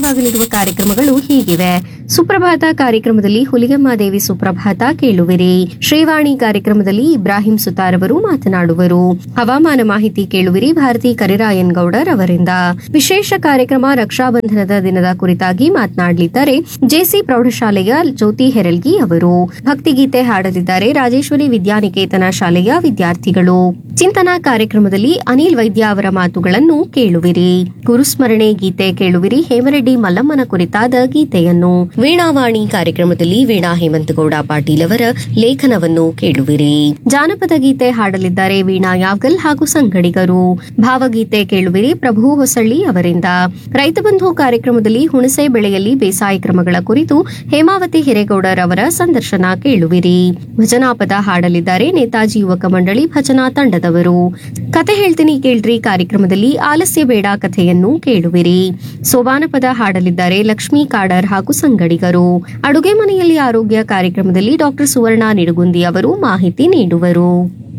ಪ್ರಸಾರವಾಗಲಿರುವ ಕಾರ್ಯಕ್ರಮಗಳು ಹೀಗಿವೆ ಸುಪ್ರಭಾತ ಕಾರ್ಯಕ್ರಮದಲ್ಲಿ ಹುಲಿಗೆಮ್ಮ ದೇವಿ ಸುಪ್ರಭಾತ ಕೇಳುವಿರಿ ಶ್ರೀವಾಣಿ ಕಾರ್ಯಕ್ರಮದಲ್ಲಿ ಇಬ್ರಾಹಿಂ ಸುತಾರ್ ಅವರು ಮಾತನಾಡುವರು ಹವಾಮಾನ ಮಾಹಿತಿ ಕೇಳುವಿರಿ ಭಾರತಿ ಕರಿರಾಯನ್ ಗೌಡರ್ ಅವರಿಂದ ವಿಶೇಷ ಕಾರ್ಯಕ್ರಮ ರಕ್ಷಾಬಂಧನದ ದಿನದ ಕುರಿತಾಗಿ ಮಾತನಾಡಲಿದ್ದಾರೆ ಜೆಸಿ ಪ್ರೌಢಶಾಲೆಯ ಜ್ಯೋತಿ ಹೆರಲ್ಗಿ ಅವರು ಭಕ್ತಿಗೀತೆ ಹಾಡಲಿದ್ದಾರೆ ರಾಜೇಶ್ವರಿ ವಿದ್ಯಾನಿಕೇತನ ಶಾಲೆಯ ವಿದ್ಯಾರ್ಥಿಗಳು ಚಿಂತನ ಕಾರ್ಯಕ್ರಮದಲ್ಲಿ ಅನಿಲ್ ವೈದ್ಯ ಅವರ ಮಾತುಗಳನ್ನು ಕೇಳುವಿರಿ ಗುರುಸ್ಮರಣೆ ಗೀತೆ ಕೇಳುವಿರಿ ಹೇಮರೆಡ್ಡಿ ಮಲ್ಲಮ್ಮನ ಕುರಿತಾದ ಗೀತೆಯನ್ನು ವೀಣಾವಾಣಿ ಕಾರ್ಯಕ್ರಮದಲ್ಲಿ ವೀಣಾ ಹೇಮಂತಗೌಡ ಪಾಟೀಲ್ ಅವರ ಲೇಖನವನ್ನು ಕೇಳುವಿರಿ ಜಾನಪದ ಗೀತೆ ಹಾಡಲಿದ್ದಾರೆ ವೀಣಾ ಯಾವ್ಗಲ್ ಹಾಗೂ ಸಂಗಡಿಗರು ಭಾವಗೀತೆ ಕೇಳುವಿರಿ ಪ್ರಭು ಹೊಸಳ್ಳಿ ಅವರಿಂದ ರೈತ ಬಂಧು ಕಾರ್ಯಕ್ರಮದಲ್ಲಿ ಹುಣಸೆ ಬೆಳೆಯಲ್ಲಿ ಬೇಸಾಯ ಕ್ರಮಗಳ ಕುರಿತು ಹೇಮಾವತಿ ಹಿರೇಗೌಡರ್ ಅವರ ಸಂದರ್ಶನ ಕೇಳುವಿರಿ ಭಜನಾ ಪದ ಹಾಡಲಿದ್ದಾರೆ ನೇತಾಜಿ ಯುವಕ ಮಂಡಳಿ ಭಜನಾ ತಂಡದವರು ಕತೆ ಹೇಳ್ತೀನಿ ಕೇಳ್ರಿ ಕಾರ್ಯಕ್ರಮದಲ್ಲಿ ಆಲಸ್ಯ ಬೇಡ ಕಥೆಯನ್ನು ಕೇಳುವಿರಿ ಸೋಬಾನ ಪದ ಹಾಡಲಿದ್ದಾರೆ ಲಕ್ಷ್ಮೀ ಕಾಡರ್ ಹಾಗೂ ಸಂಗಡಿಗರು ಅಡುಗೆ ಮನೆಯಲ್ಲಿ ಆರೋಗ್ಯ ಕಾರ್ಯಕ್ರಮದಲ್ಲಿ ಡಾಕ್ಟರ್ ಸುವರ್ಣ ನಿಡುಗುಂದಿ ಅವರು ಮಾಹಿತಿ ನೀಡುವರು